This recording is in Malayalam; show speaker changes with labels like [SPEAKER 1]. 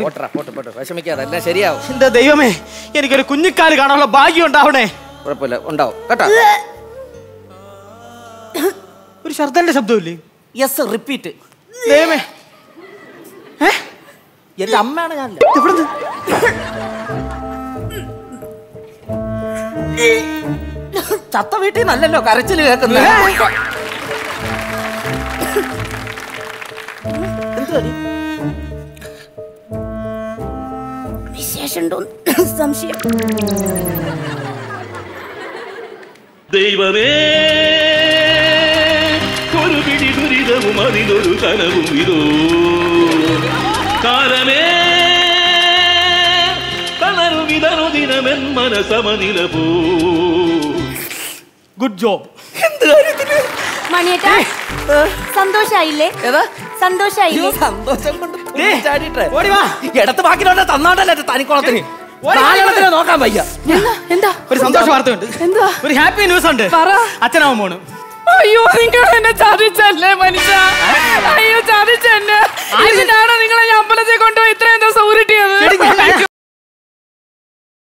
[SPEAKER 1] പോട്ടറ പോട്ടെ പോട്ടെ വിഷമിക്കാതെ എല്ലാം ശരിയാവും
[SPEAKER 2] എന്റെ ദൈവമേ എനിക്കൊരു കുഞ്ഞിക്കാല് കാണാനുള്ള ഭാഗ്യം ഉണ്ടാവണേ
[SPEAKER 1] കുഴപ്പമില്ല ഉണ്ടാവും കേട്ടോ
[SPEAKER 2] ഒരു ശബ്ദന്റെ ശബ്ദമില്ലേ
[SPEAKER 1] യെസ് റിപ്പീറ്റ്
[SPEAKER 2] ദൈവമേ
[SPEAKER 1] എന്റെ അമ്മയാണ് ഞാൻ
[SPEAKER 2] എവിടുന്ന്
[SPEAKER 1] ചത്ത വീട്ടിൽ നല്ലല്ലോ കരച്ചില് കേൾക്കുന്നത്
[SPEAKER 3] വിശേഷമുണ്ടോ സംശയം
[SPEAKER 4] ദൈവമേ ഒരു പിടി ദുരിതവും അതിലൊരു കനവും ഇതോ കാലമേ തളരുവിതനു ദിനമെൻ മനസമനില പോ
[SPEAKER 2] ഗുഡ് ജോബ്
[SPEAKER 3] മണിയേട്ടാ സന്തോഷായില്ലേ സന്തോഷായില്ലേ
[SPEAKER 1] സന്തോഷം കൊണ്ട്
[SPEAKER 2] ദേ,
[SPEAKER 1] ചാടിട്ടെ
[SPEAKER 2] ഓടി വാ.
[SPEAKER 1] ഇടത്ത് ബാക്കിലോട്ടെ തന്നാണ്ടല്ലേ തനിക്കുളത്തിന്
[SPEAKER 2] ഓടി വാ.
[SPEAKER 1] നാലെണ്ണത്തിനെ നോക്കാൻ വയ്യ
[SPEAKER 5] എന്താ
[SPEAKER 2] ഒരു സന്തോഷ വാർത്തയുണ്ട്
[SPEAKER 5] എന്താ
[SPEAKER 2] ഒരു ഹാപ്പി ന്യൂസ് ഉണ്ട്
[SPEAKER 5] പറ.
[SPEAKER 2] അച്ഛനാവും മോണ്
[SPEAKER 5] അയ്യോ നിങ്ങൾ എന്നെ ചതിച്ചല്ലേ മനുഷ്യ അയ്യോ ചതിച്ചെന്നെ ഇതിനാ